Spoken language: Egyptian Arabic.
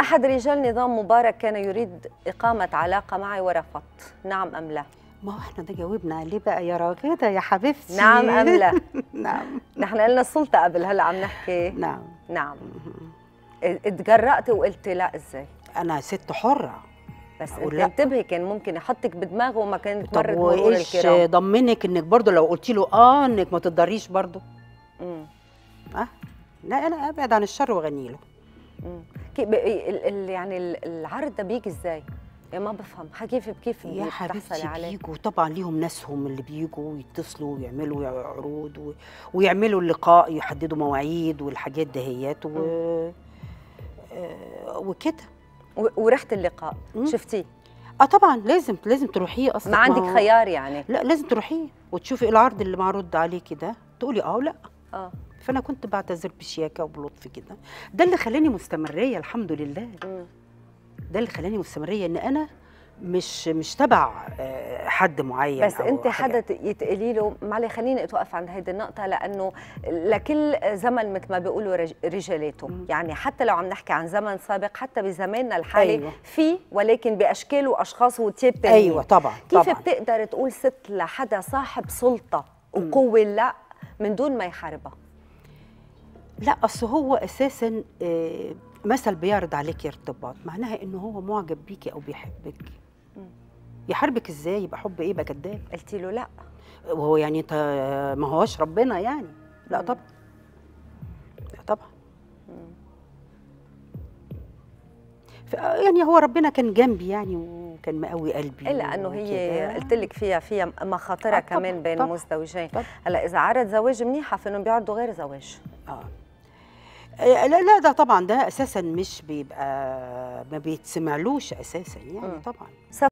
أحد رجال نظام مبارك كان يريد إقامة علاقة معي ورفضت نعم أم لا ما هو احنا ده جاوبنا عليه بقى يا راغده يا حبيبتي نعم أم لا نعم نحن قلنا السلطة قبل هلا عم نحكي نعم نعم اتجرأتي وقلتي لا ازاي انا ست حره بس أقول انت لا. انتبهي كان ممكن يحطك بدماغه وما كانت طب مرت مرور وايش الكرام ضمنك انك برضو لو قلتي له اه انك ما تقدريش برضو مم. اه لا انا ابعد عن الشر واغني له مم. كيف ال ال يعني ال- العرض ده بيجي ازاي؟ يا ما بفهم كيف كيف يا بتحصلي حبيبتي عليه؟ بيجوا طبعا ليهم ناسهم اللي بيجوا ويتصلوا ويعملوا عروض و... ويعملوا اللقاء يحددوا مواعيد والحاجات دهيات و... آه وكده و- وريحة اللقاء مم. شفتيه؟ اه طبعا لازم لازم تروحيه اصلا ما عندك هو- خيار يعني لا لازم تروحيه وتشوفي إيه العرض اللي معروض عليكي ده تقولي اه ولا اه فانا كنت بعتذر بشياكه وبلطف كده ده اللي خلاني مستمريه الحمد لله مم. ده اللي خلاني مستمريه ان انا مش مش تبع آه، حد معين بس أو انت حاجة. حدا ت- يتقلي له معلي خليني اتوقف عند هيدي النقطه لانه لكل زمن مثل ما بيقولوا رج- رجالاته مم. يعني حتى لو عم نحكي عن زمن سابق حتى بزماننا الحالي أيوة. في ولكن باشكال واشخاص وتياب تانيين ايوه طبعا كيف طبعا بتقدر تقول ست لحدا صاحب سلطه وقوه لا من دون ما يحاربها لا اصل هو اساسا آه، مثل بيعرض عليك ارتباط معناها انه هو معجب بيكي او بيحبك مم. يحاربك ازاي يبقى حب ايه يبقى كداب قلتي له لا وهو يعني انت ما هوش ربنا يعني لا مم. طبعا لا طبعا ف- يعني هو ربنا كان جنبي يعني وكان مقوي قلبي الا انه هي وكده. قلت لك فيها فيها مخاطرها آه، طبعاً، كمان بين طبعاً، مزدوجين طبعاً. هلا اذا عرض زواج منيحه فانهم بيعرضوا غير زواج اه آه، لا لا ده طبعا ده اساسا مش بيبقى ما بيتسمعلوش اساسا يعني مم. طبعا